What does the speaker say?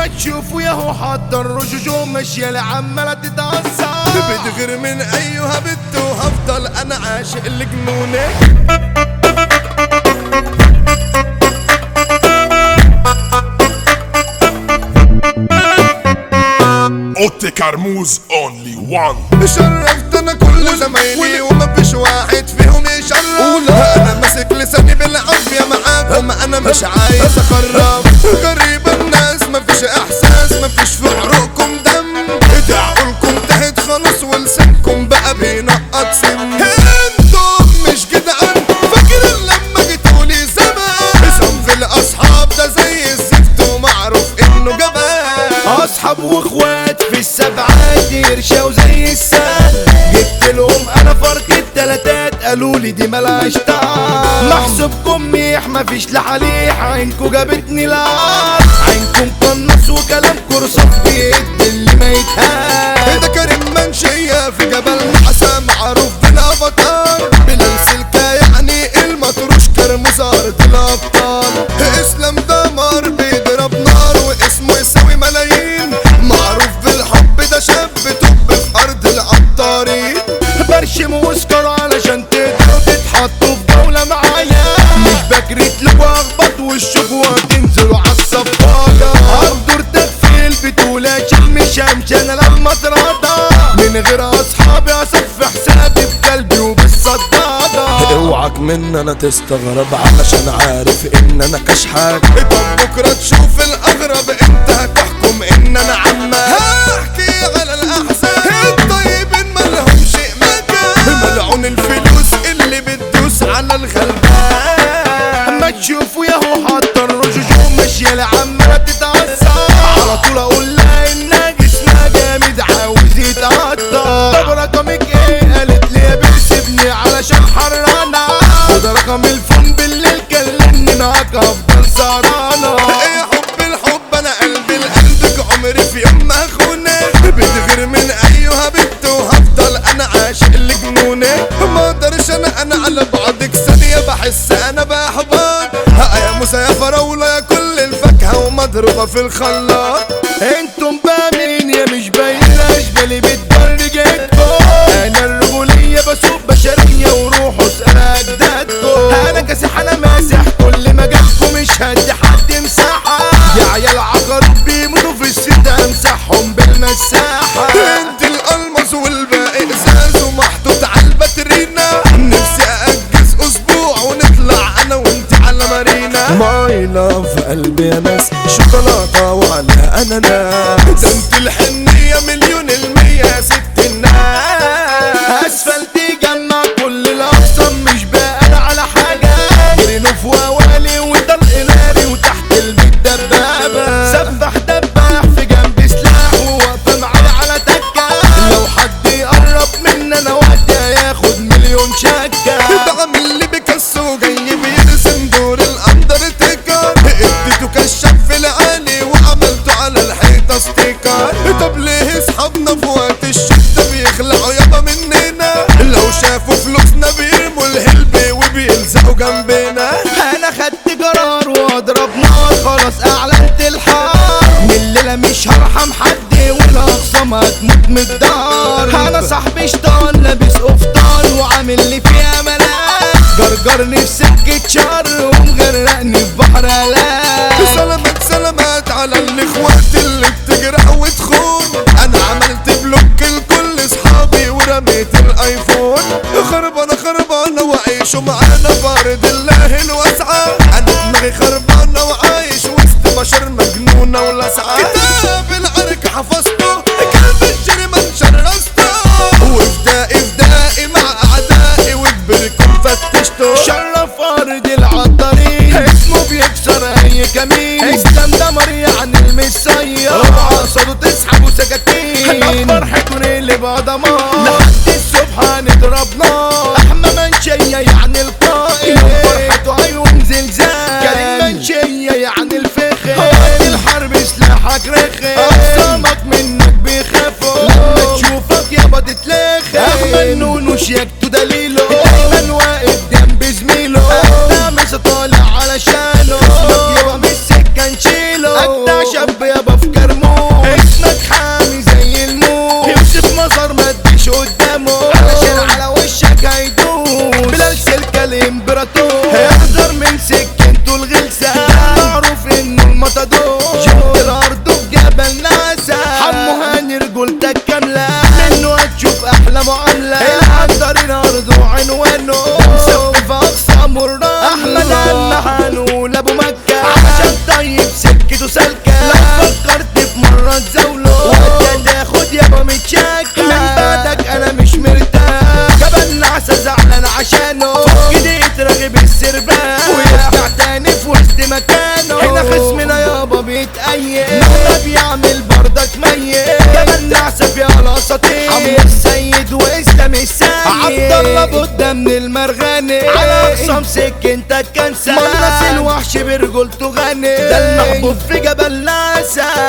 ما تشوفوا ياهو حاطة الرجوج وماشية لعمالة تتأثر بتغير من ايها بنت وهفضل انا عاشق لجنونك اوتي كرموز اونلي وان شرفت انا كل زمايلي ومفيش واحد فيهم يشرف انا ماسك لساني بالعافية معاكم انا مش عايز اخرب قريب الناس مفيش احساس مفيش في عروقكم دم عقولكم تهت خلاص ولسانكم بقى بينقط سم انتم مش جدعان فاكر لما جيتولي زمان صنف الاصحاب ده زي الزفت ومعروف انه جبان اصحاب واخوات في السبعات يرشوا زي الساد جبت لهم انا فرق التلاتات قالوا لي دي ملهاش طعم محسوبكم ميح مفيش لحليح عينكو جابتني العار عينكم قنص وكلامكم رصاص بيد اللي ما يتهان ده كريم منشية في جبل نحسة معروف بالافاتار بلال سلكة يعني المطروش كرموز ارض الابطال اسلام دمر بيضرب نار واسمه يساوي ملايين معروف بالحب ده شاب توب في ارض العطارين برشم واسكر علشان تقدروا تتحطوا في جولة معايا مش بكريت لكوا اخبط والشكوى تنزلوا عالصفاجة هقدر تغفيل بتقول شم شمش انا لما اتراضى من غير اصحابي اصفي حسابي بقلبي وبالصدادة اوعك من انا تستغرب علشان عارف ان انا كشحات طب بكره تشوف الاغرب انت هتحكم ان انا عمال هحكي على الاحزان الطيبين مالهمش مكان ملعون الفلوس اللي بتدوس على الغلبان اما تشوفوا ياهو حاطة الرجوج وماشية لعمالة تتعصب على طول اقول لها انها جسمها جامد عاوز يتقطع طب رقمك ايه قالت لي يا بيه سيبني علشان حرانة وده رقم الفون بالليل كلمني معاك افضل سهرانة يا حب الحب انا قلبي لقلبك عمري في يوم ما اخونك بتغير من ايها بنت وهفضل انا عاشق لجنونك ما اقدرش انا انا على بعضك ثانية بحس انا بحبك ها يا موسى يا فراولة يا كل الفاكهة ومضروبة في الخلاط انتم بامين يا مش باين اشبالي بتدرجتكم انا الرجولية بسوق بشرية وروحوا اسأل اجدادكم انا كاسح انا ماسح كل ما جابكم مش هدي حد مساحة يا عيال عقرب بيموتوا في الشتا امسحهم بالمساحة انت الالماس والباقي ازاز ومحطوط على الباترينا نفسي اجز اسبوع ونطلع انا وانت على مارينا ماي لاف قلبي يا ناس شوكولاته وعلى اناناس ده انت الحنيه مليون المية يا ست الناس اسفلت جمع كل الاقسام مش باقي على حاجة جرينوف ووالي وطلق ناري وتحت البيت دبابة سفح دباح في جنب سلاح وواقفة معايا على تكة لو حد يقرب مني انا وقتي هياخد مليون شكة ده عامل لي بيكاسو جاي بيرسم دور الاندرتيكر اديته كشاف في العالي وعملته على الحيطه ستيكر طب ليه اصحابنا في وقت الشده بيخلعوا يابا مننا لو شافوا فلوسنا بيرموا الهلب وبيلزقوا جنبنا انا خدت قرار واضرب نار خلاص اعلنت الحار من الليله مش هرحم حد والاقسام هتموت من الدار انا صاحبي شطان لابس قفطان وعامل لي فيها ملاك جرجرني في سكه شر ومغرقني في بحر هلاك سلامات سلامات على الاخوات اللي بتجرح وتخون انا عملت بلوك لكل اصحابي ورميت الايفون خربانه خربانه وعيشوا معانا بارد الله الواسعه انا دماغي خربانه وعايش وسط بشر مجنونه ولاسعه كتاب العرك حفظته كلب الجريمه شرسته وفدائي فدائي مع اعدائي وكبركم فتشته شرف ارض العطارين اسمه بيكسر اي كمين اسلام دمر يعني المسير اوعى صوته تسحب سكاكين فرحتون اللي بضمان لحد الصبح هنضرب نار احمى منشية يعني القائد فرحته عيون زلزال كريم منشية يعني الفخر وقت الحرب سلاحك رخي اقسامك من ده بيعمل بردك ميت جبل نعسف يا الاساطير عمرو السيد واسلام السيد عبد الله بودة من المرغني على اقسام سكنتك كان سهل الناس الوحش برجولته غني ده المحبوب في جبل ناسا